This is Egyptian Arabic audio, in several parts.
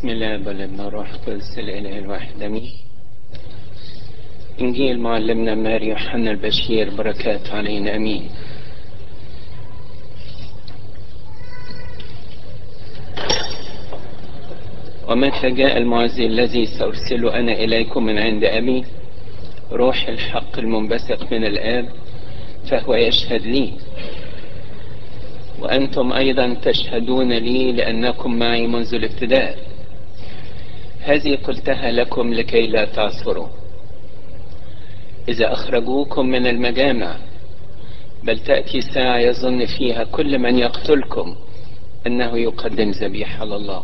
بسم الله والابن والروح القدس الاله الواحد امين انجيل معلمنا ماري يوحنا البشير بركات علينا امين ومتى جاء المعزي الذي سأرسله أنا إليكم من عند أبي روح الحق المنبثق من الآب فهو يشهد لي وأنتم أيضا تشهدون لي لأنكم معي منذ الابتداء هذه قلتها لكم لكي لا تعثروا إذا أخرجوكم من المجامع بل تأتي ساعة يظن فيها كل من يقتلكم أنه يقدم ذبيحة لله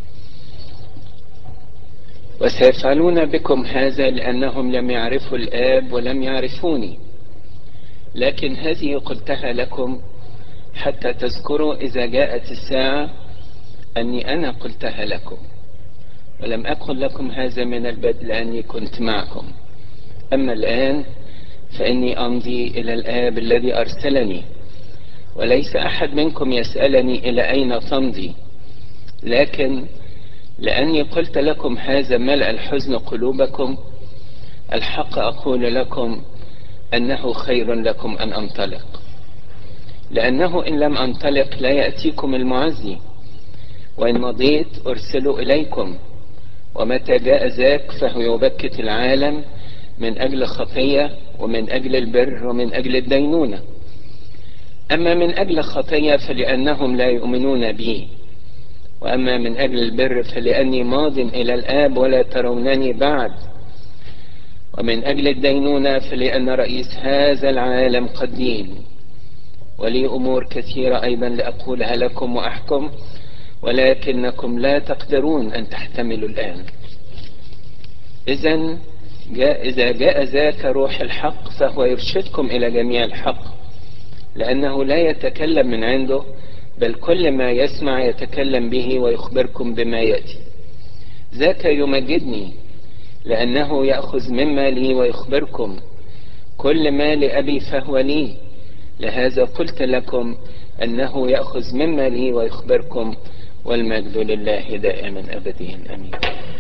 وسيفعلون بكم هذا لأنهم لم يعرفوا الآب ولم يعرفوني لكن هذه قلتها لكم حتى تذكروا إذا جاءت الساعة أني أنا قلتها لكم ولم أقل لكم هذا من البدء لأني كنت معكم أما الآن فإني أمضي إلى الآب الذي أرسلني وليس أحد منكم يسألني إلى أين تمضي لكن لأني قلت لكم هذا ملأ الحزن قلوبكم الحق أقول لكم أنه خير لكم أن أنطلق لأنه إن لم أنطلق لا يأتيكم المعزي وإن مضيت أرسل إليكم ومتى جاء ذاك فهو يبكت العالم من أجل خطية ومن أجل البر ومن أجل الدينونة أما من أجل خطية فلأنهم لا يؤمنون بي وأما من أجل البر فلأني ماض إلى الآب ولا ترونني بعد ومن أجل الدينونة فلأن رئيس هذا العالم قد دين ولي أمور كثيرة أيضا لأقولها لكم وأحكم ولكنكم لا تقدرون أن تحتملوا الآن إذا جاء إذا جاء ذاك روح الحق فهو يرشدكم إلى جميع الحق لأنه لا يتكلم من عنده بل كل ما يسمع يتكلم به ويخبركم بما يأتي ذاك يمجدني لأنه يأخذ مما لي ويخبركم كل ما لأبي فهو لي لهذا قلت لكم أنه يأخذ مما لي ويخبركم والمجد لله دائما أبديا أمين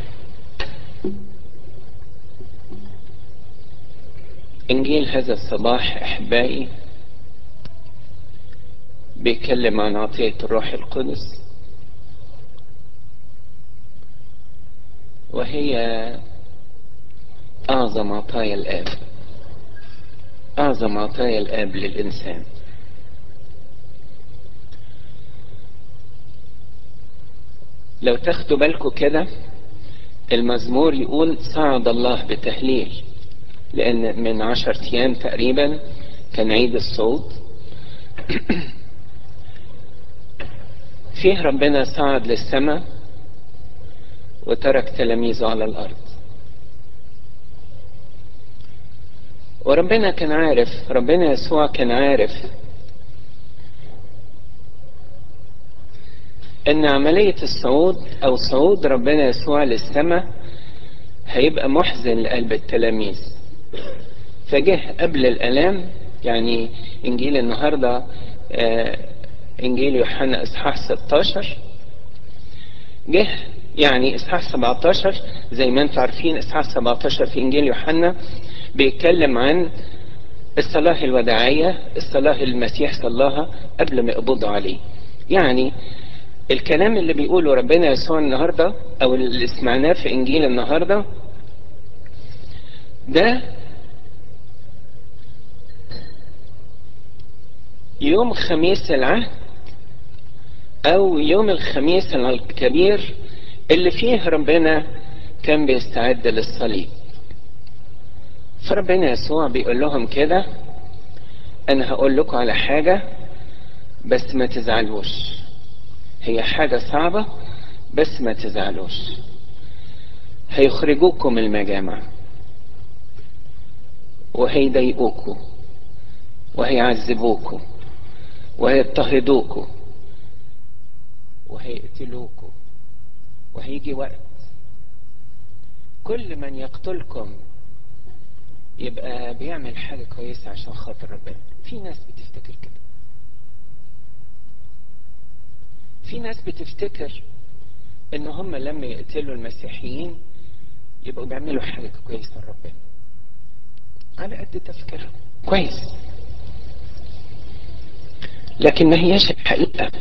إنجيل هذا الصباح أحبائي بيتكلم عن عطية الروح القدس وهي أعظم عطايا الآب أعظم عطايا الآب للإنسان لو تاخدوا بالكم كده المزمور يقول صعد الله بتهليل لأن من عشر أيام تقريبا كان عيد الصوت فيه ربنا صعد للسماء وترك تلاميذه على الأرض وربنا كان عارف ربنا يسوع كان عارف ان عملية الصعود او صعود ربنا يسوع للسماء هيبقى محزن لقلب التلاميذ فجه قبل الالام يعني انجيل النهاردة آه انجيل يوحنا اصحاح 16 جه يعني اصحاح 17 زي ما انتم عارفين اصحاح 17 في انجيل يوحنا بيتكلم عن الصلاة الوداعية الصلاة المسيح صلاها قبل ما يقبضوا عليه يعني الكلام اللي بيقوله ربنا يسوع النهاردة او اللي سمعناه في انجيل النهاردة ده يوم خميس العهد او يوم الخميس الكبير اللي فيه ربنا كان بيستعد للصليب فربنا يسوع بيقول لهم كده انا هقول لكم على حاجة بس ما تزعلوش هي حاجة صعبة بس ما تزعلوش هيخرجوكم المجامع وهيضايقوكوا وهيعذبوكوا وهيضطهدوكوا وهيقتلوكوا وهيجي وقت كل من يقتلكم يبقى بيعمل حاجة كويسة عشان خاطر ربنا في ناس بتفتكر كده في ناس بتفتكر ان هم لما يقتلوا المسيحيين يبقوا بيعملوا حاجة كويسة لربنا على قد تفكيرهم كويس لكن ما هياش الحقيقة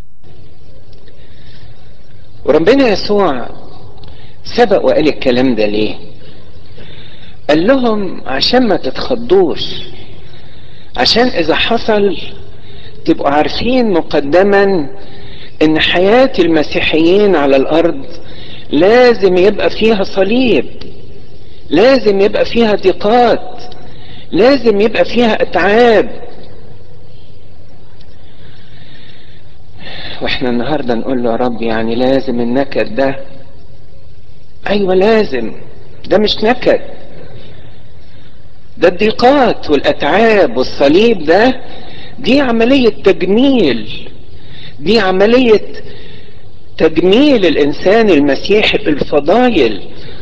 وربنا يسوع سبق وقال الكلام ده ليه قال لهم عشان ما تتخضوش عشان اذا حصل تبقوا عارفين مقدما ان حياة المسيحيين على الارض لازم يبقى فيها صليب لازم يبقى فيها ضيقات لازم يبقى فيها اتعاب واحنا النهارده نقول له يا رب يعني لازم النكد ده ايوه لازم ده مش نكد ده الضيقات والاتعاب والصليب ده دي عملية تجميل دي عملية تجميل الانسان المسيحي بالفضايل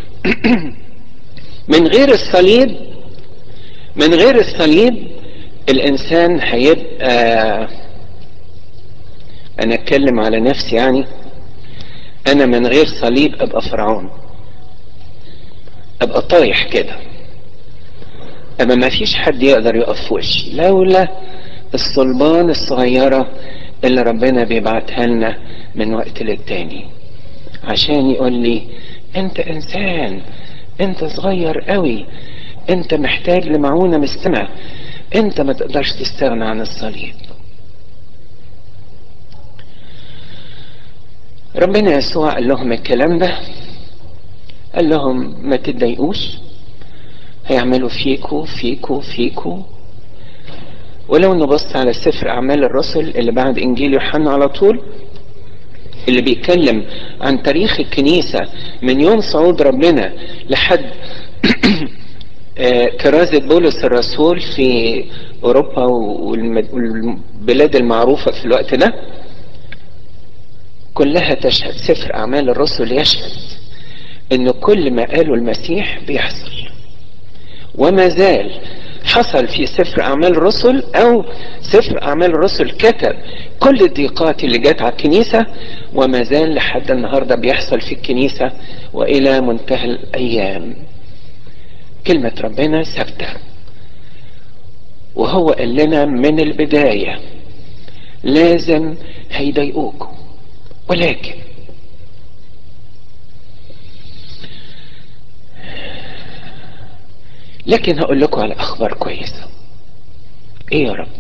من غير الصليب من غير الصليب الانسان هيبقى انا اتكلم على نفسي يعني انا من غير صليب ابقى فرعون ابقى طايح كده اما ما فيش حد يقدر يقف في وشي لولا الصلبان الصغيرة اللي ربنا بيبعتها لنا من وقت للتاني عشان يقول لي انت انسان انت صغير قوي انت محتاج لمعونة من السماء انت ما تقدرش تستغنى عن الصليب ربنا يسوع قال لهم الكلام ده قال لهم ما تتضايقوش هيعملوا فيكو فيكو فيكو ولو نبص على سفر اعمال الرسل اللي بعد انجيل يوحنا على طول اللي بيتكلم عن تاريخ الكنيسة من يوم صعود ربنا لحد كرازة بولس الرسول في أوروبا والبلاد المعروفة في الوقت ده كلها تشهد سفر أعمال الرسل يشهد إن كل ما قاله المسيح بيحصل وما زال حصل في سفر أعمال الرسل أو سفر أعمال الرسل كتب كل الضيقات اللي جت على الكنيسة وما زال لحد النهاردة بيحصل في الكنيسة وإلى منتهى الأيام كلمة ربنا ثابتة وهو قال لنا من البداية لازم هيضايقوكم ولكن لكن هقول لكم على اخبار كويسه ايه يا رب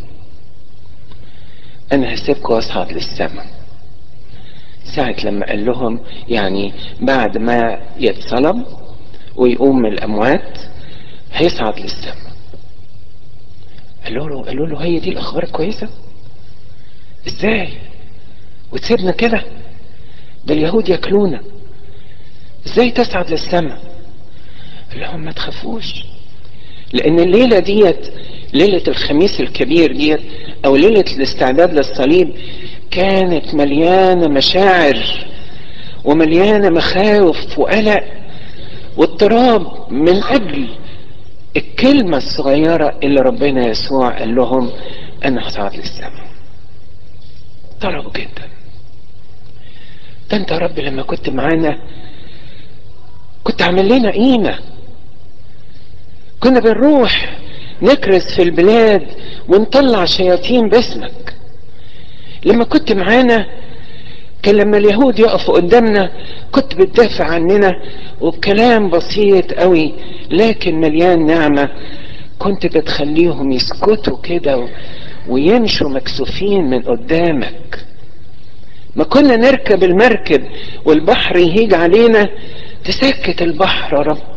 انا هسيبكم واصعد للسماء ساعة لما قال لهم يعني بعد ما يتصلب ويقوم من الاموات هيصعد للسماء قالوا له قالوا له هي دي الاخبار الكويسه ازاي وتسيبنا كده ده اليهود ياكلونا ازاي تصعد للسماء قال لهم ما تخافوش لان الليلة ديت ليلة الخميس الكبير ديت او ليلة الاستعداد للصليب كانت مليانة مشاعر ومليانة مخاوف وقلق واضطراب من اجل الكلمة الصغيرة اللي ربنا يسوع قال لهم انا هصعد للسماء طلبوا جدا ده انت يا رب لما كنت معانا كنت عامل لنا قيمة كنا بنروح نكرز في البلاد ونطلع شياطين باسمك لما كنت معانا كان لما اليهود يقفوا قدامنا كنت بتدافع عننا وبكلام بسيط قوي لكن مليان نعمة كنت بتخليهم يسكتوا كده ويمشوا مكسوفين من قدامك ما كنا نركب المركب والبحر يهيج علينا تسكت البحر يا رب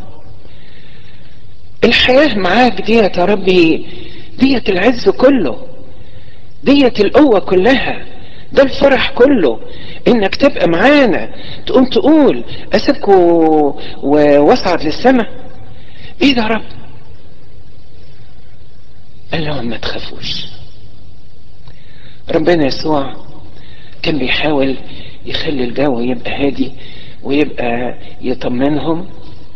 الحياة معاك ديت يا ربي ديت العز كله ديت القوة كلها ده الفرح كله انك تبقى معانا تقوم تقول اسيبكم واصعد للسماء ايه ده يا رب قال لهم ما تخافوش ربنا يسوع كان بيحاول يخلي الجو يبقى هادي ويبقى يطمنهم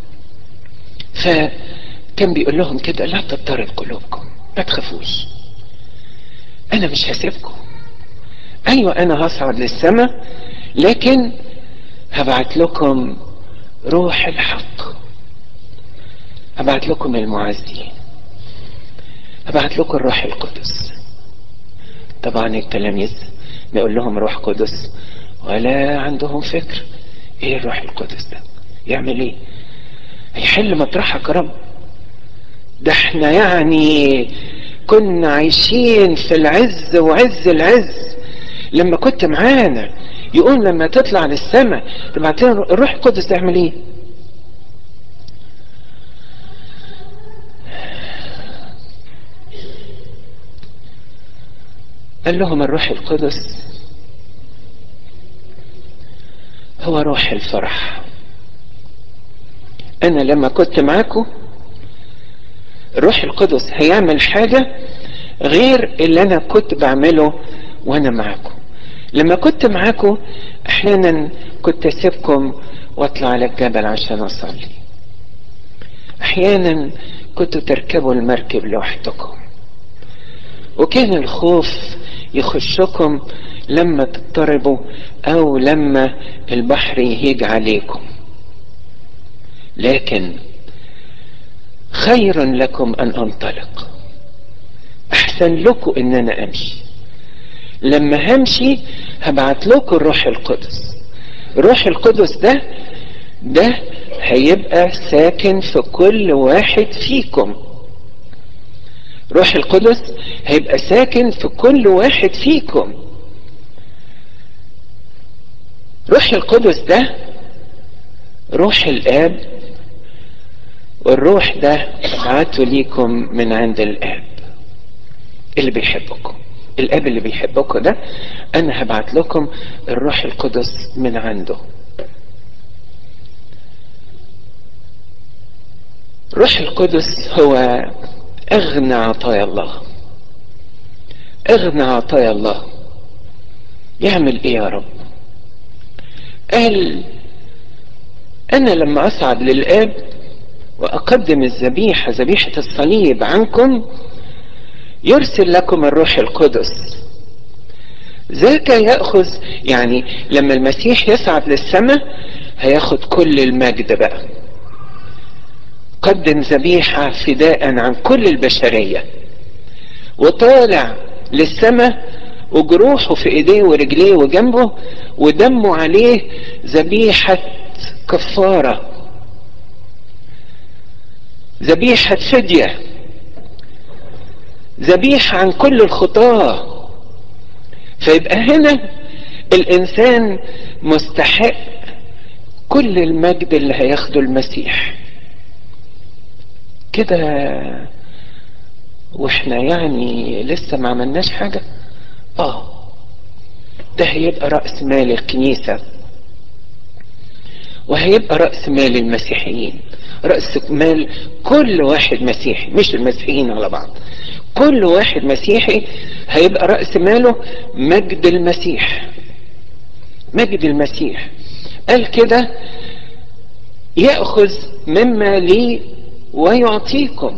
فكان بيقول لهم كده لا تضطرب قلوبكم ما تخافوش انا مش هسيبكم ايوه انا هصعد للسماء لكن هبعت لكم روح الحق هبعت لكم المعزي هبعت لكم الروح القدس طبعا التلاميذ بيقول لهم روح قدس ولا عندهم فكر ايه الروح القدس ده يعمل ايه هيحل مطرحك يا رب ده احنا يعني كنا عايشين في العز وعز العز لما كنت معانا يقول لما تطلع للسماء تبعت لنا الروح القدس تعمل ايه قال لهم الروح القدس هو روح الفرح انا لما كنت معاكم الروح القدس هيعمل حاجة غير اللي انا كنت بعمله وانا معاكم لما كنت معاكم احيانا كنت اسيبكم واطلع على الجبل عشان اصلي احيانا كنتوا تركبوا المركب لوحدكم وكان الخوف يخشكم لما تضطربوا او لما البحر يهيج عليكم لكن خير لكم ان انطلق احسن لكم ان انا امشي لما همشي هبعت لكم الروح القدس الروح القدس ده ده هيبقى ساكن في كل واحد فيكم روح القدس هيبقى ساكن في كل واحد فيكم روح القدس ده روح الاب والروح ده بعته ليكم من عند الاب اللي بيحبكم الاب اللي بيحبكم ده انا هبعت لكم الروح القدس من عنده روح القدس هو اغنى عطايا الله اغنى عطايا الله يعمل ايه يا رب قال انا لما اصعد للاب واقدم الذبيحه ذبيحه الصليب عنكم يرسل لكم الروح القدس ذاك ياخذ يعني لما المسيح يصعد للسماء هياخد كل المجد بقى قدم ذبيحه فداء عن كل البشريه وطالع للسماء وجروحه في ايديه ورجليه وجنبه ودمه عليه ذبيحه كفاره ذبيحه فديه ذبيحه عن كل الخطاه فيبقى هنا الانسان مستحق كل المجد اللي هياخده المسيح كده واحنا يعني لسه ما عملناش حاجة اه ده هيبقى رأس مال الكنيسة وهيبقى رأس مال المسيحيين رأس مال كل واحد مسيحي مش المسيحيين على بعض كل واحد مسيحي هيبقى رأس ماله مجد المسيح مجد المسيح قال كده يأخذ مما لي ويعطيكم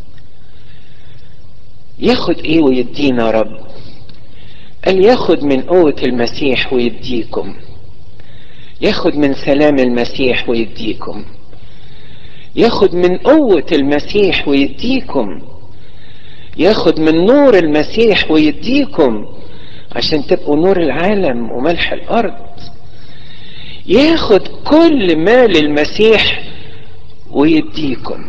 ياخد ايه ويدينا يا رب قال ياخد من قوة المسيح ويديكم ياخد من سلام المسيح ويديكم ياخد من قوة المسيح ويديكم ياخد من نور المسيح ويديكم عشان تبقوا نور العالم وملح الارض ياخد كل مال المسيح ويديكم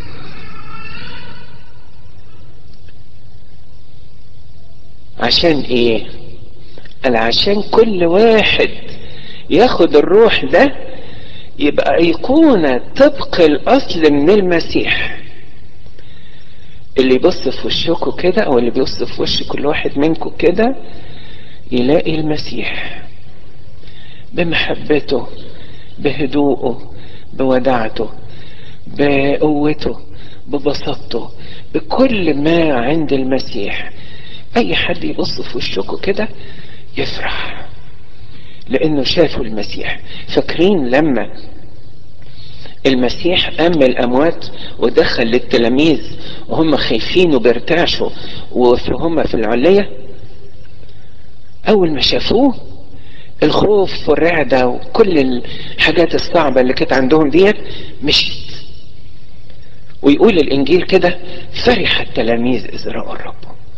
عشان ايه قال عشان كل واحد ياخد الروح ده يبقى ايقونة طبق الاصل من المسيح اللي يبص في وشكوا كده او اللي بيبص في وش كل واحد منكم كده يلاقي المسيح بمحبته بهدوءه بوداعته بقوته ببساطته بكل ما عند المسيح اي حد يبص في وشكوا كده يفرح لانه شافوا المسيح فاكرين لما المسيح قام من الاموات ودخل للتلاميذ وهم خايفين وبيرتعشوا وهم في العلية اول ما شافوه الخوف والرعدة وكل الحاجات الصعبة اللي كانت عندهم ديت مشيت ويقول الانجيل كده فرح التلاميذ اذ راوا الرب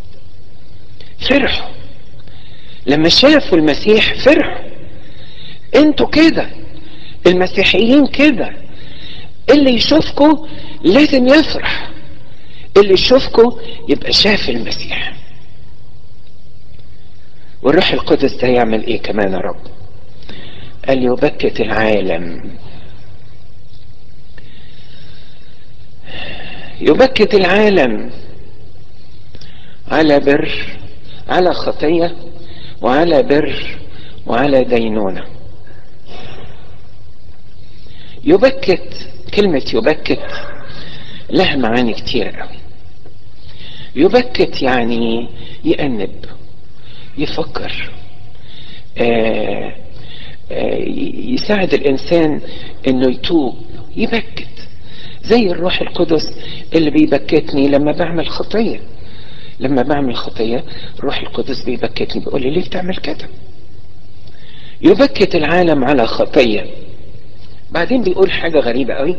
فرحوا لما شافوا المسيح فرحوا انتوا كده المسيحيين كده اللي يشوفكوا لازم يفرح اللي يشوفكوا يبقى شاف المسيح والروح القدس ده يعمل ايه كمان يا رب قال يبكت العالم يبكت العالم على بر على خطيه وعلى بر وعلى دينونه يبكت كلمة يبكت لها معاني كتير قوي يبكت يعني يأنب يفكر آآ آآ يساعد الإنسان إنه يتوب يبكت زي الروح القدس اللي بيبكتني لما بعمل خطية لما بعمل خطية الروح القدس بيبكتني بيقول لي ليه بتعمل كده يبكت العالم على خطيه بعدين بيقول حاجة غريبة قوي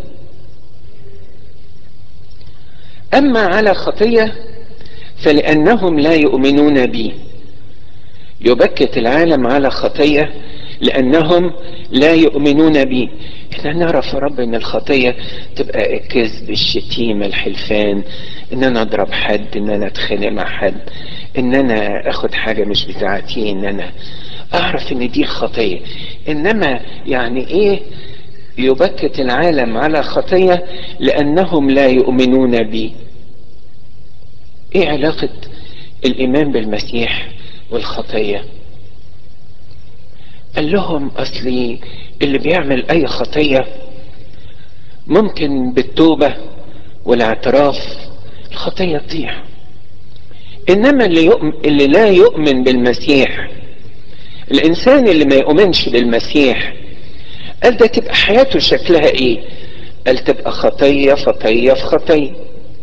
أما على خطية فلأنهم لا يؤمنون بي يبكت العالم على خطية لأنهم لا يؤمنون بي احنا نعرف يا رب ان الخطية تبقى الكذب الشتيمة الحلفان ان انا اضرب حد ان انا اتخانق مع حد ان انا اخد حاجة مش بتاعتي ان انا اعرف ان دي خطية انما يعني ايه يبكت العالم على خطية لأنهم لا يؤمنون بي إيه علاقة الإيمان بالمسيح والخطية قال لهم أصلي اللي بيعمل أي خطية ممكن بالتوبة والاعتراف الخطية تضيع إنما اللي, يؤمن اللي لا يؤمن بالمسيح الإنسان اللي ما يؤمنش بالمسيح قال ده تبقى حياته شكلها ايه قال تبقى خطية خطية في خطية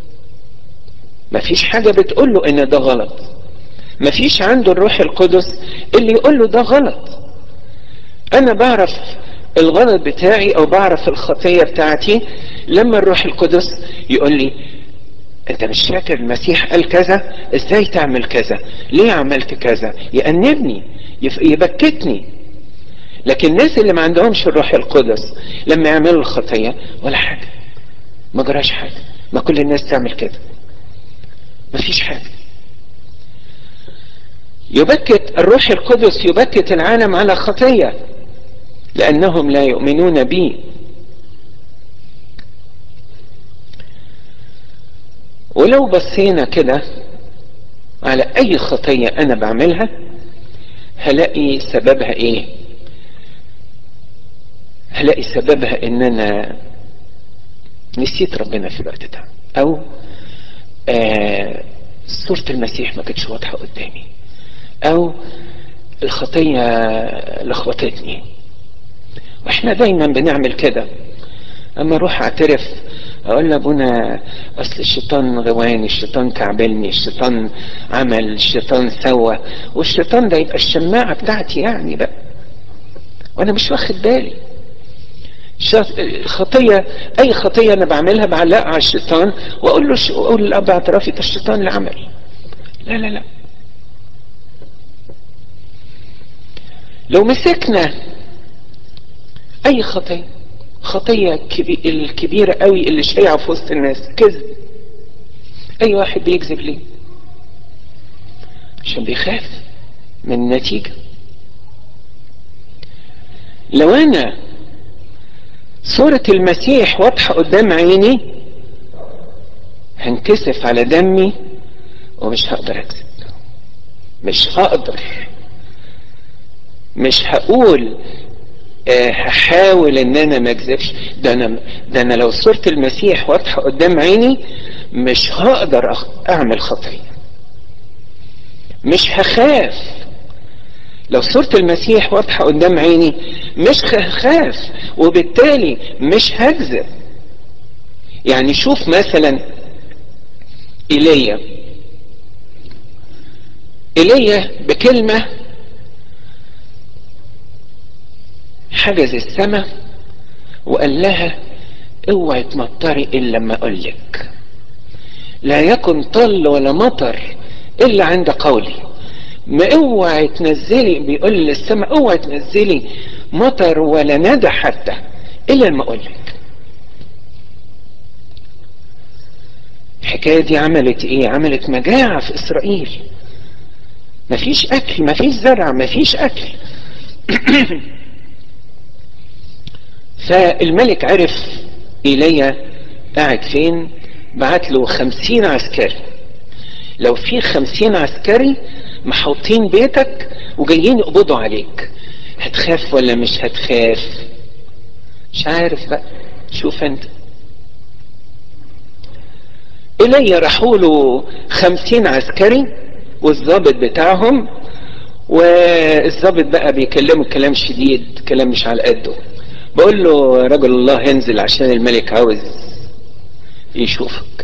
مفيش حاجة بتقول له ان ده غلط مفيش عنده الروح القدس اللي يقول له ده غلط انا بعرف الغلط بتاعي او بعرف الخطية بتاعتي لما الروح القدس يقول لي انت مش فاكر المسيح قال كذا ازاي تعمل كذا ليه عملت كذا يأنبني يبكتني لكن الناس اللي ما عندهمش الروح القدس لما يعملوا الخطية ولا حاجة ما جراش حاجة ما كل الناس تعمل كده ما فيش حاجة يبكت الروح القدس يبكت العالم على خطية لأنهم لا يؤمنون بي ولو بصينا كده على أي خطية أنا بعملها هلاقي سببها إيه هلاقي سببها ان انا نسيت ربنا في الوقت ده او آه صورة المسيح ما كانتش واضحة قدامي او الخطية لخبطتني واحنا دايما بنعمل كده اما اروح اعترف اقول لابونا اصل الشيطان غواني الشيطان كعبلني الشيطان عمل الشيطان سوى والشيطان ده يبقى الشماعة بتاعتي يعني بقى وانا مش واخد بالي خطية أي خطية أنا بعملها بعلقها على الشيطان وأقول له أقول للأب اعترافي ده الشيطان اللي عمل لا لا لا لو مسكنا أي خطية خطية كبي... الكبيرة قوي اللي شايعة في وسط الناس كذب أي واحد بيكذب ليه عشان بيخاف من النتيجة لو أنا صورة المسيح واضحة قدام عيني هنكسف على دمي ومش هقدر اكذب مش هقدر مش هقول آه هحاول ان انا ما اكذبش ده انا ده انا لو صورة المسيح واضحة قدام عيني مش هقدر اعمل خطية مش هخاف لو صورة المسيح واضحة قدام عيني مش هخاف وبالتالي مش هكذب يعني شوف مثلا ايليا ايليا بكلمة حجز السماء وقال لها اوعي تمطري الا لما اقول لك لا يكن طل ولا مطر الا عند قولي ما اوعي تنزلي بيقول للسماء اوعي تنزلي مطر ولا ندى حتى الا لما اقول لك الحكايه دي عملت ايه عملت مجاعه في اسرائيل مفيش اكل مفيش زرع مفيش اكل فالملك عرف ايليا قاعد فين بعت له خمسين عسكري لو في خمسين عسكري محوطين بيتك وجايين يقبضوا عليك هتخاف ولا مش هتخاف مش عارف بقى شوف انت إلي راحوا له خمسين عسكري والضابط بتاعهم والضابط بقى بيكلمه كلام شديد كلام مش على قده بقول له رجل الله انزل عشان الملك عاوز يشوفك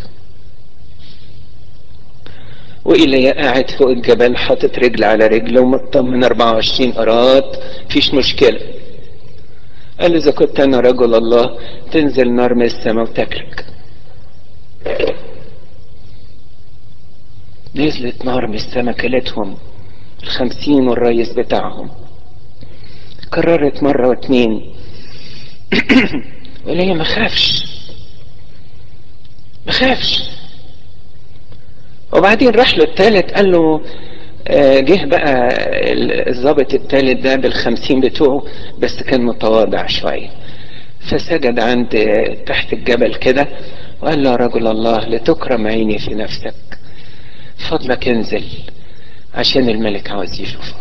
وإلي قاعد فوق الجبل حاطط رجل على رجل ومطمن 24 قراط مفيش مشكلة قال له إذا كنت أنا رجل الله تنزل نار من السماء وتاكلك نزلت نار من السماء كلتهم الخمسين والريس بتاعهم كررت مرة واتنين وإلي ما خافش ما خافش وبعدين راح له التالت قال له جه بقى الضابط التالت ده بالخمسين بتوعه بس كان متواضع شوية فسجد عند تحت الجبل كده وقال له يا رجل الله لتكرم عيني في نفسك فضلك انزل عشان الملك عاوز يشوفك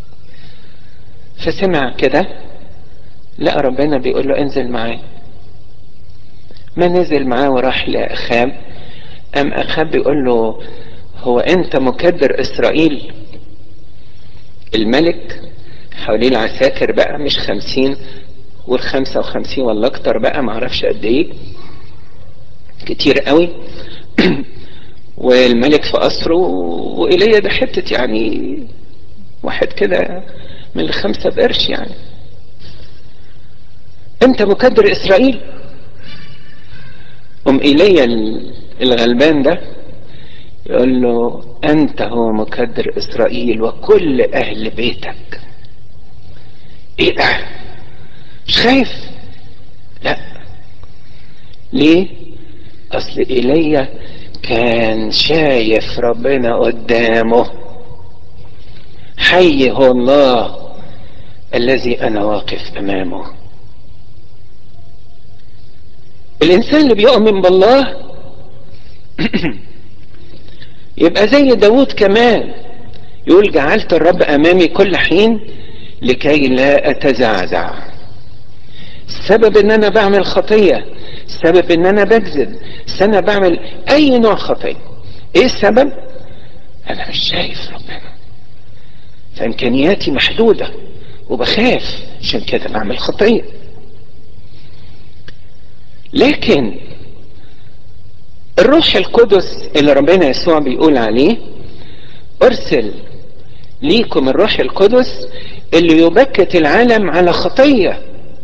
فسمع كده لقى ربنا بيقول له انزل معاه ما نزل معاه وراح لأخاب أم أخاب بيقول له هو أنت مكدر إسرائيل الملك حواليه العساكر بقى مش خمسين والخمسة وخمسين ولا أكتر بقى معرفش قد إيه كتير قوي والملك في قصره وإيليا ده حتة يعني واحد كده من الخمسة بقرش يعني أنت مكدر إسرائيل أم إيليا الغلبان ده يقول له أنت هو مكدر إسرائيل وكل أهل بيتك إيه ده؟ مش خايف؟ لا ليه؟ أصل إيليا كان شايف ربنا قدامه حي هو الله الذي أنا واقف أمامه الإنسان اللي بيؤمن بالله يبقى زي داود كمان يقول جعلت الرب أمامي كل حين لكي لا أتزعزع السبب ان انا بعمل خطية السبب ان انا بكذب السبب بعمل اي نوع خطية ايه السبب انا مش شايف ربنا فامكانياتي محدودة وبخاف عشان كده بعمل خطية لكن الروح القدس اللي ربنا يسوع بيقول عليه ارسل ليكم الروح القدس اللي يبكت العالم على خطيه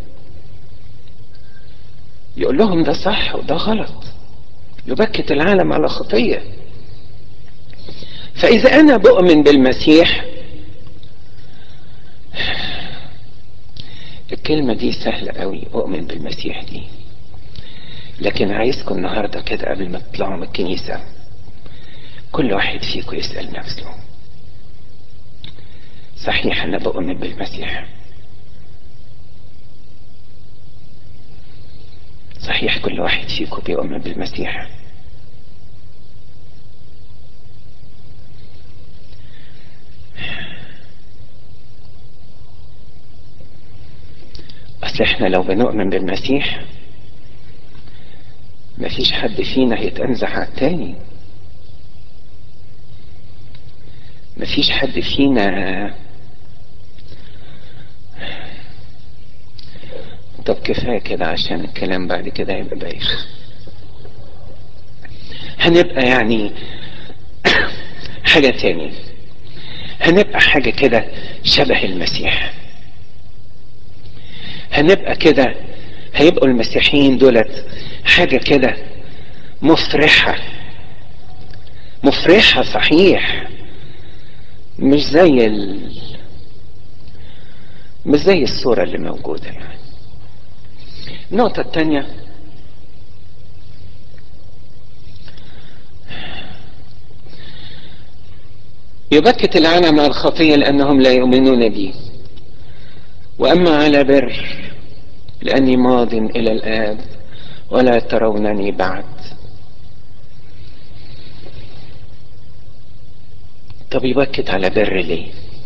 يقول لهم ده صح وده غلط يبكت العالم على خطيه فاذا انا بؤمن بالمسيح الكلمه دي سهله قوي اؤمن بالمسيح دي لكن عايزكم النهارده كده قبل ما تطلعوا من الكنيسه كل واحد فيكم يسال نفسه صحيح انا بؤمن بالمسيح صحيح كل واحد فيكم بيؤمن بالمسيح اصل احنا لو بنؤمن بالمسيح مفيش حد فينا هيتنزع على التاني مفيش حد فينا طب كفاية كده عشان الكلام بعد كده هيبقى بايخ هنبقى يعني حاجة تاني هنبقى حاجة كده شبه المسيح هنبقى كده هيبقوا المسيحيين دولت حاجة كده مفرحة مفرحة صحيح مش زي ال... مش زي الصورة اللي موجودة يعني النقطة الثانية يبكت العالم على الخطية لأنهم لا يؤمنون بي وأما على بر لأني ماض إلى الآب ولا ترونني بعد طب يبكت على بر ليه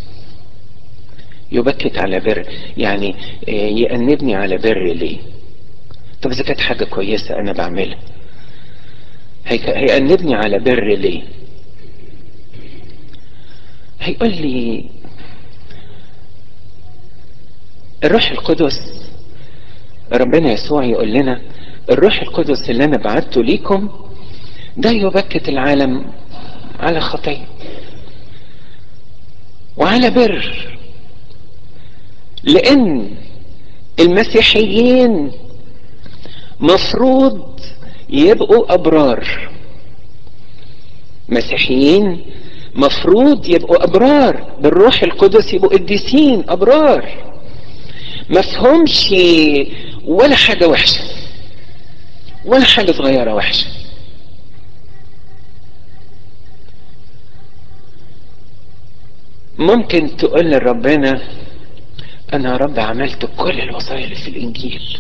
يبكت على بر يعني يأنبني على بر ليه طب إذا كانت حاجة كويسة أنا بعملها هيأنبني على بر ليه هيقول لي الروح القدس ربنا يسوع يقول لنا الروح القدس اللي انا بعته ليكم ده يبكت العالم على خطيه وعلى بر لان المسيحيين مفروض يبقوا ابرار مسيحيين مفروض يبقوا ابرار بالروح القدس يبقوا قديسين ابرار مفهومش ولا حاجة وحشة ولا حاجة صغيرة وحشة ممكن تقول لربنا انا يا رب عملت كل الوصايا اللي في الانجيل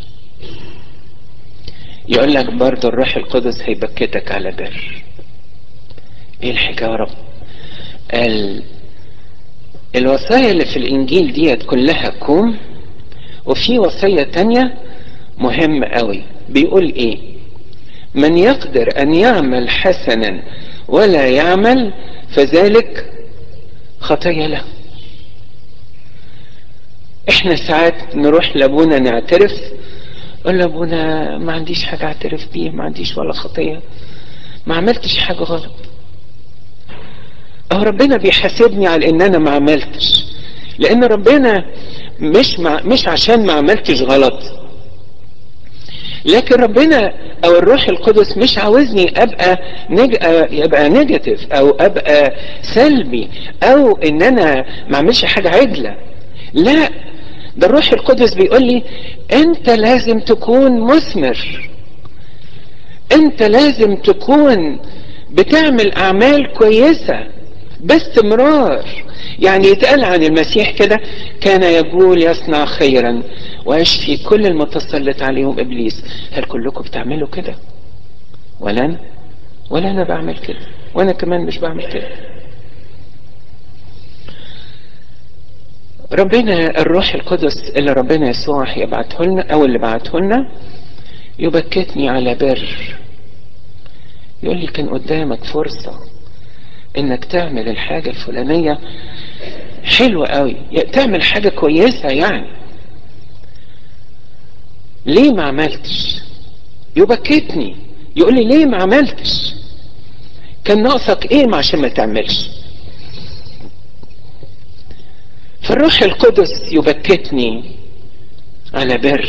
يقول لك برضه الروح القدس هيبكتك على بر ايه الحكايه يا رب قال الوصايا اللي في الانجيل ديت كلها كوم وفي وصية تانية مهمة قوي بيقول ايه من يقدر ان يعمل حسنا ولا يعمل فذلك خطية له احنا ساعات نروح لابونا نعترف قول لابونا ما عنديش حاجة اعترف بيها ما عنديش ولا خطية ما عملتش حاجة غلط اهو ربنا بيحاسبني على ان انا ما عملتش لان ربنا مش مع مش عشان ما عملتش غلط لكن ربنا او الروح القدس مش عاوزني ابقى نج... ابقى نيجاتيف او ابقى سلبي او ان انا ما اعملش حاجه عدله لا ده الروح القدس بيقول لي انت لازم تكون مثمر انت لازم تكون بتعمل اعمال كويسه باستمرار يعني يتقال عن المسيح كده كان يقول يصنع خيرا ويشفي كل المتسلط عليهم ابليس هل كلكم بتعملوا كده ولا انا ولا انا بعمل كده وانا كمان مش بعمل كده ربنا الروح القدس اللي ربنا يسوع يبعته لنا او اللي بعته لنا يبكتني على بر يقول لي كان قدامك فرصه انك تعمل الحاجة الفلانية حلوة قوي تعمل حاجة كويسة يعني ليه ما عملتش يبكتني يقول لي ليه ما عملتش كان ناقصك ايه عشان ما تعملش فالروح القدس يبكتني على بر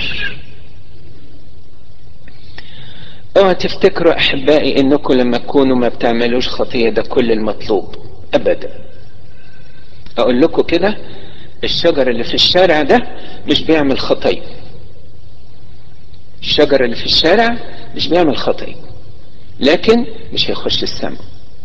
اوعوا تفتكروا احبائي انكم لما تكونوا ما بتعملوش خطيه ده كل المطلوب ابدا اقول لكم كده الشجر اللي في الشارع ده مش بيعمل خطيه الشجر اللي في الشارع مش بيعمل خطيه لكن مش هيخش السماء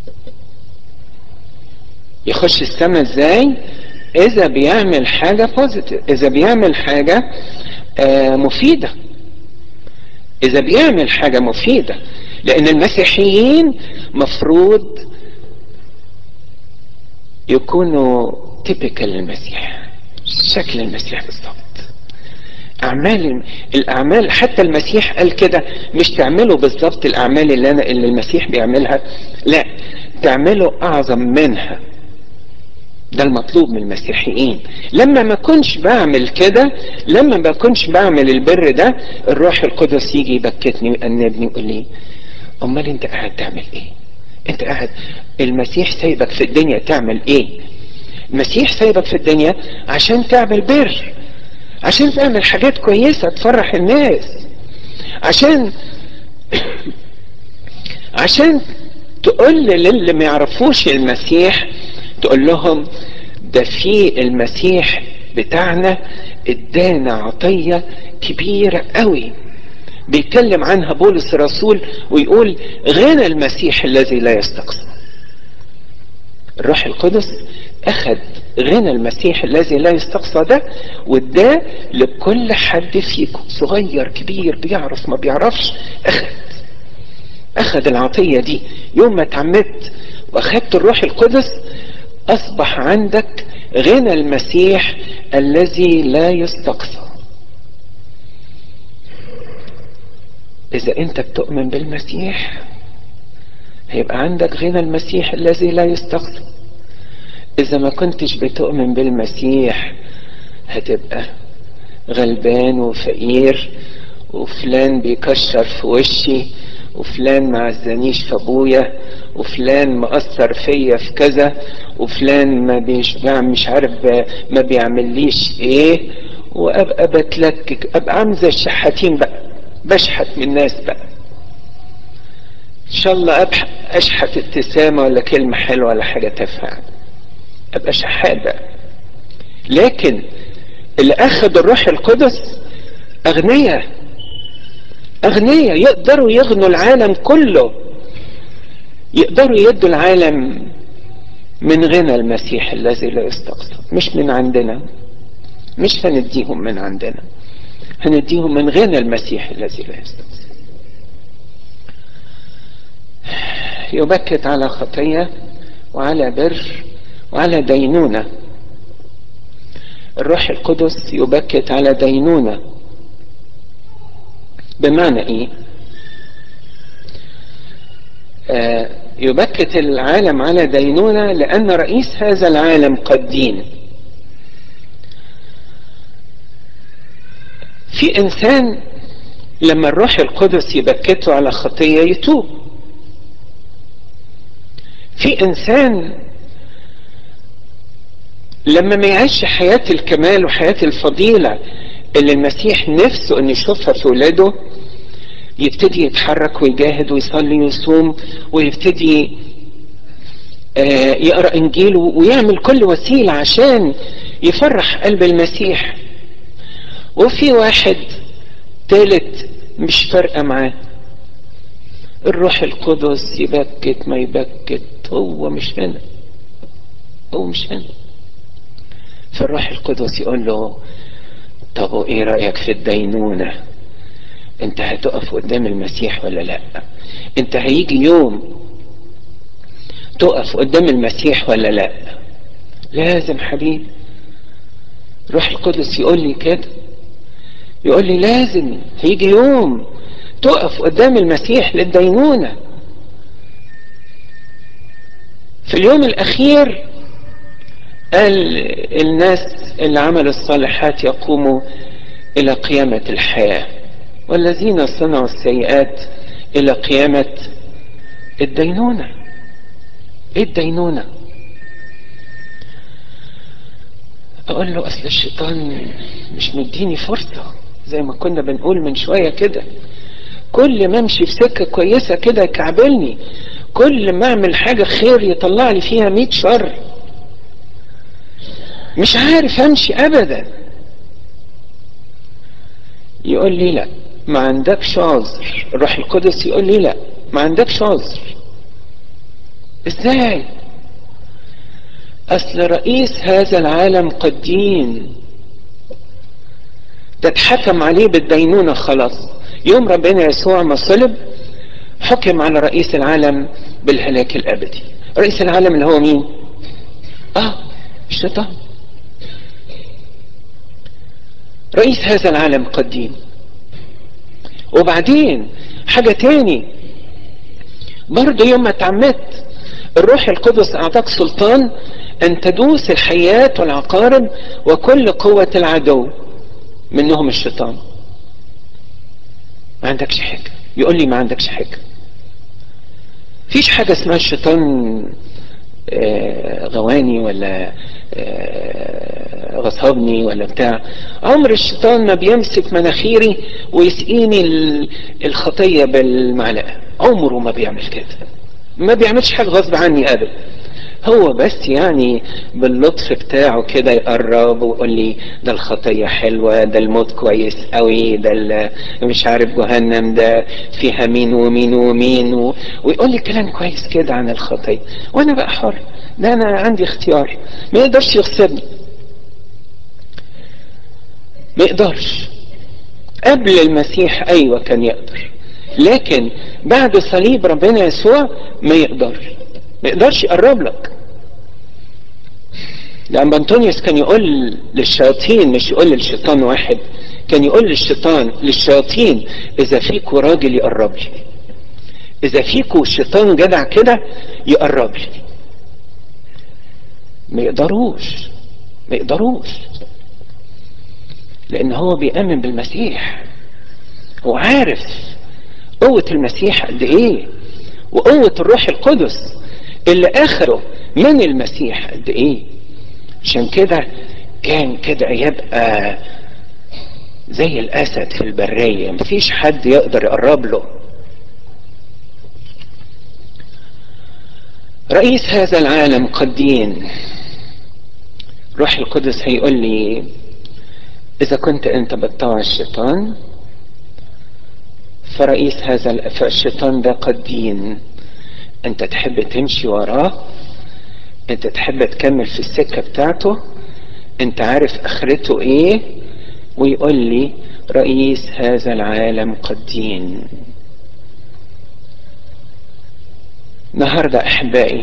يخش السماء ازاي اذا بيعمل حاجه بوزيتيف اذا بيعمل حاجه آه مفيده اذا بيعمل حاجة مفيدة لان المسيحيين مفروض يكونوا تيبيكال للمسيح شكل المسيح بالظبط اعمال الاعمال حتى المسيح قال كده مش تعملوا بالظبط الاعمال اللي انا اللي المسيح بيعملها لا تعملوا اعظم منها ده المطلوب من المسيحيين لما ما كنش بعمل كده لما ما كنش بعمل البر ده الروح القدس يجي يبكتني ويأنبني ويقول لي امال انت قاعد تعمل ايه انت قاعد المسيح سايبك في الدنيا تعمل ايه المسيح سايبك في الدنيا عشان تعمل بر عشان تعمل حاجات كويسة تفرح الناس عشان عشان تقول للي ما يعرفوش المسيح تقول لهم ده في المسيح بتاعنا ادانا عطية كبيرة قوي بيتكلم عنها بولس الرسول ويقول غنى المسيح الذي لا يستقصى الروح القدس اخذ غنى المسيح الذي لا يستقصى ده واداه لكل حد فيكم صغير كبير بيعرف ما بيعرفش اخذ اخذ العطية دي يوم ما اتعمدت واخدت الروح القدس اصبح عندك غنى المسيح الذي لا يستقصى اذا انت بتؤمن بالمسيح هيبقى عندك غنى المسيح الذي لا يستقصى اذا ما كنتش بتؤمن بالمسيح هتبقى غلبان وفقير وفلان بيكشر في وشي وفلان ما عزانيش في ابويا وفلان مأثر فيا في كذا وفلان ما بيشبع مش عارف ما بيعمليش ايه وابقى بتلكك ابقى عامل زي الشحاتين بقى بشحت من الناس بقى ان شاء الله أبح اشحت ابتسامة ولا كلمة حلوة ولا حاجة تافهة ابقى شحات بقى لكن اللي اخذ الروح القدس اغنياء اغنياء يقدروا يغنوا العالم كله يقدروا يدوا العالم من غنى المسيح الذي لا يستقصى مش من عندنا مش هنديهم من عندنا هنديهم من غنى المسيح الذي لا يستقصى يبكت على خطية وعلى بر وعلى دينونة الروح القدس يبكت على دينونة بمعنى ايه آه يبكت العالم على دينونة لأن رئيس هذا العالم قد دين في إنسان لما الروح القدس يبكته على خطية يتوب في إنسان لما ما يعيش حياة الكمال وحياة الفضيلة اللي المسيح نفسه أن يشوفها في ولاده يبتدي يتحرك ويجاهد ويصلي ويصوم ويبتدي آه يقرا انجيل ويعمل كل وسيله عشان يفرح قلب المسيح وفي واحد تالت مش فارقه معاه الروح القدس يبكت ما يبكت هو مش هنا هو مش هنا فالروح القدس يقول له طب وايه رايك في الدينونه انت هتقف قدام المسيح ولا لا انت هيجي يوم تقف قدام المسيح ولا لا لازم حبيبي روح القدس يقول لي كده يقول لي لازم هيجي يوم تقف قدام المسيح للدينونة في اليوم الأخير قال الناس اللي عملوا الصالحات يقوموا إلى قيامة الحياة والذين صنعوا السيئات إلى قيامة الدينونة إيه الدينونة أقول له أصل الشيطان مش مديني فرصة زي ما كنا بنقول من شوية كده كل ما امشي في سكة كويسة كده يكعبلني كل ما اعمل حاجة خير يطلع لي فيها مية شر مش عارف امشي ابدا يقول لي لا ما عندكش عذر الروح القدس يقول لي لا ما عندكش عذر ازاي اصل رئيس هذا العالم قد دين تتحكم عليه بالدينونة خلاص يوم ربنا يسوع ما صلب حكم على رئيس العالم بالهلاك الابدي رئيس العالم اللي هو مين اه الشيطان رئيس هذا العالم قد دين وبعدين حاجة تاني برضه يوم ما اتعمدت الروح القدس اعطاك سلطان ان تدوس الحيات والعقارب وكل قوة العدو منهم الشيطان ما عندكش حاجة يقول لي ما عندكش حاجة فيش حاجة اسمها الشيطان غواني ولا غصبني ولا بتاع عمر الشيطان ما بيمسك مناخيري ويسقيني الخطية بالمعلقة عمره ما بيعمل كده ما بيعملش حاجة غصب عني ابدا هو بس يعني باللطف بتاعه كده يقرب ويقول لي ده الخطية حلوة ده الموت كويس قوي ده مش عارف جهنم ده فيها مين ومين ومين و... ويقول لي كلام كويس كده عن الخطية وانا بقى حر ده انا عندي اختيار ما يقدرش يغصبني ما يقدرش قبل المسيح ايوه كان يقدر لكن بعد صليب ربنا يسوع ما يقدرش ما يقدرش يقرب لك لما انطونيوس كان يقول للشياطين مش يقول للشيطان واحد كان يقول للشيطان للشياطين اذا فيكوا راجل يقرب لي اذا فيكوا شيطان جدع كده يقرب لي ما يقدروش ما يقدروش لان هو بيامن بالمسيح هو عارف قوة المسيح قد ايه وقوة الروح القدس اللي اخره من المسيح قد ايه عشان كده كان كده يبقى زي الاسد في البرية مفيش حد يقدر يقرب له رئيس هذا العالم قدين روح القدس هيقول لي اذا كنت انت بتطوع الشيطان فرئيس هذا الشيطان ده قدين انت تحب تمشي وراه انت تحب تكمل في السكة بتاعته انت عارف اخرته ايه ويقول لي رئيس هذا العالم قدين النهاردة احبائي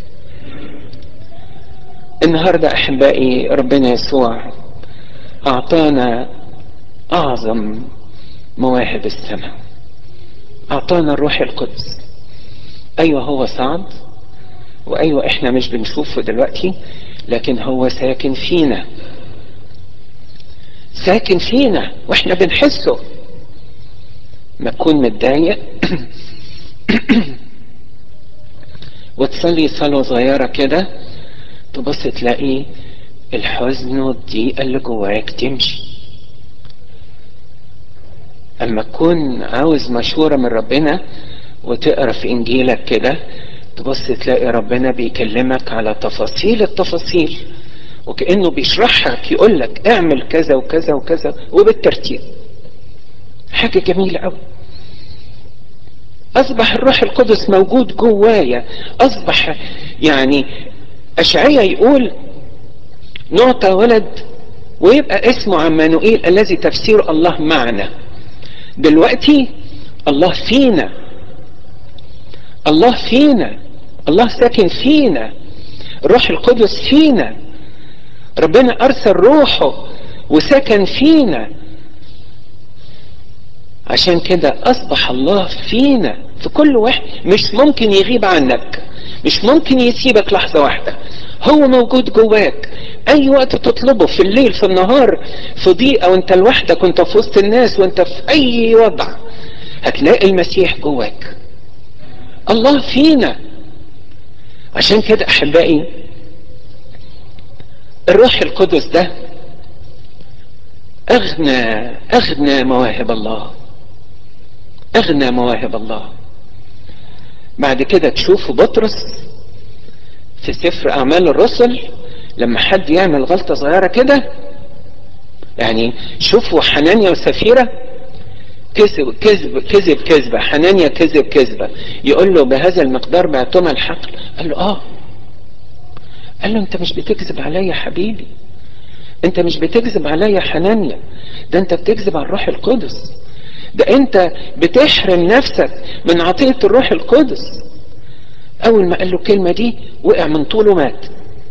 النهاردة احبائي ربنا يسوع اعطانا اعظم مواهب السماء اعطانا الروح القدس ايوه هو صعد وايوه احنا مش بنشوفه دلوقتي لكن هو ساكن فينا ساكن فينا واحنا بنحسه ما تكون متضايق وتصلي صلاة صغيرة كده تبص تلاقي الحزن والضيقة اللي جواك تمشي اما تكون عاوز مشورة من ربنا وتقرا في انجيلك كده تبص تلاقي ربنا بيكلمك على تفاصيل التفاصيل وكانه بيشرح لك يقول لك اعمل كذا وكذا وكذا وبالترتيب حاجه جميله قوي اصبح الروح القدس موجود جوايا اصبح يعني اشعيا يقول نعطى ولد ويبقى اسمه عمانوئيل الذي تفسير الله معنا دلوقتي الله فينا الله فينا الله ساكن فينا الروح القدس فينا ربنا ارسل روحه وسكن فينا عشان كده اصبح الله فينا في كل واحد مش ممكن يغيب عنك مش ممكن يسيبك لحظة واحدة هو موجود جواك اي وقت تطلبه في الليل في النهار في ضيقة وانت لوحدك وانت في وسط الناس وانت في اي وضع هتلاقي المسيح جواك الله فينا عشان كده احبائي الروح القدس ده اغنى اغنى مواهب الله اغنى مواهب الله بعد كده تشوفوا بطرس في سفر اعمال الرسل لما حد يعمل غلطة صغيرة كده يعني شوفوا حنانيا وسفيرة كذب كذب كذب كذبة حنانيا كذب كذبة يقول له بهذا المقدار بعتما الحقل قال له اه قال له انت مش بتكذب عليا يا حبيبي انت مش بتكذب عليا يا حنانيا ده انت بتكذب على الروح القدس ده انت بتحرم نفسك من عطية الروح القدس اول ما قال له الكلمة دي وقع من طوله مات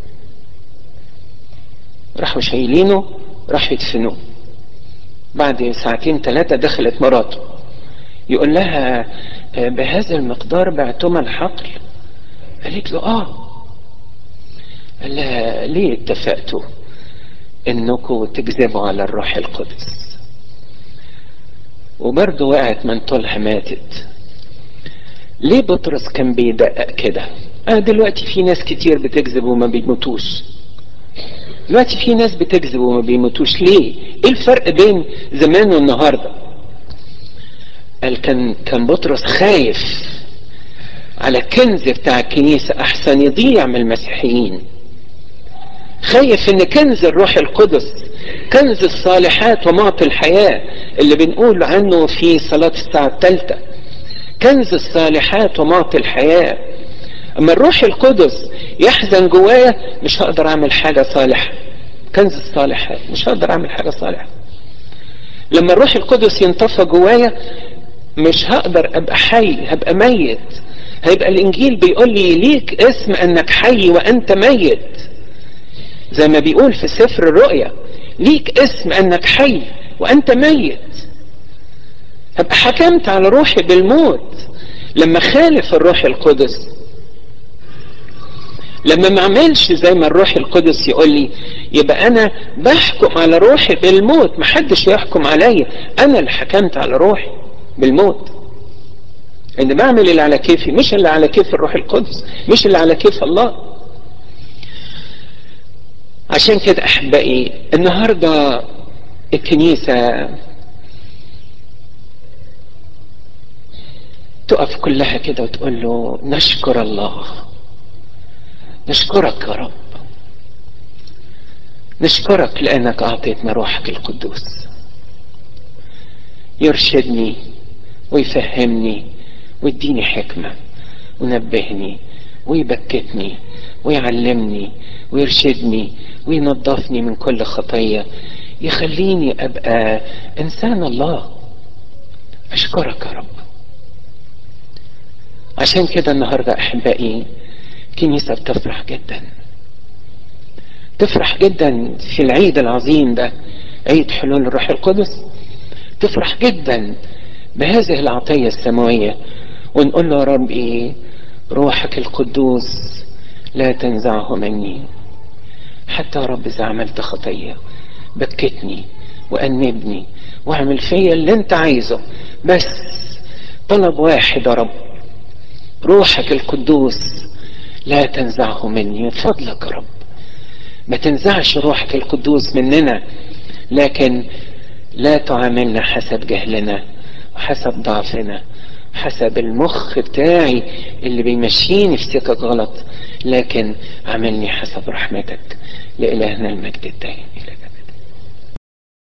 راحوا شايلينه راح يدفنوه بعد ساعتين ثلاثة دخلت مراته يقول لها بهذا المقدار بعتما الحقل قالت له اه قال لها ليه اتفقتوا انكم تكذبوا على الروح القدس وبرضه وقعت من طولها ماتت ليه بطرس كان بيدقق كده اه دلوقتي في ناس كتير بتكذب وما بيموتوش دلوقتي في ناس بتكذب وما بيموتوش ليه ايه الفرق بين زمان والنهارده قال كان كان بطرس خايف على الكنز بتاع الكنيسة احسن يضيع من المسيحيين خايف ان كنز الروح القدس كنز الصالحات ومعطي الحياة اللي بنقول عنه في صلاة الساعة الثالثة كنز الصالحات ومعطي الحياة اما الروح القدس يحزن جوايا مش هقدر اعمل حاجة صالحة كنز الصالحات مش هقدر اعمل حاجة صالحة لما الروح القدس ينطفى جوايا مش هقدر ابقى حي هبقى ميت هيبقى الانجيل بيقول لي ليك اسم انك حي وانت ميت زي ما بيقول في سفر الرؤيا ليك اسم انك حي وانت ميت هبقى حكمت على روحي بالموت لما خالف الروح القدس لما ما اعملش زي ما الروح القدس يقول لي يبقى انا بحكم على روحي بالموت محدش يحكم عليا انا اللي حكمت على روحي بالموت ان بعمل اللي على كيفي مش اللي على كيف الروح القدس مش اللي على كيف الله عشان كده احبائي النهارده الكنيسه تقف كلها كده وتقول له نشكر الله نشكرك يا رب نشكرك لانك اعطيتنا روحك القدوس يرشدني ويفهمني ويديني حكمة ونبهني ويبكتني ويعلمني ويرشدني وينظفني من كل خطية يخليني أبقى إنسان الله أشكرك يا رب عشان كده النهاردة أحبائي كنيسة بتفرح جدا تفرح جدا في العيد العظيم ده عيد حلول الروح القدس تفرح جدا بهذه العطية السماوية ونقول له يا رب ايه روحك القدوس لا تنزعه مني حتى يا رب اذا عملت خطية بكتني وأنبني واعمل فيا اللي انت عايزه بس طلب واحد يا رب روحك القدوس لا تنزعه مني من فضلك يا رب ما تنزعش روحك القدوس مننا لكن لا تعاملنا حسب جهلنا وحسب ضعفنا حسب المخ بتاعي اللي بيمشيني في سكك غلط لكن عاملني حسب رحمتك لإلهنا المجد الدائم إلى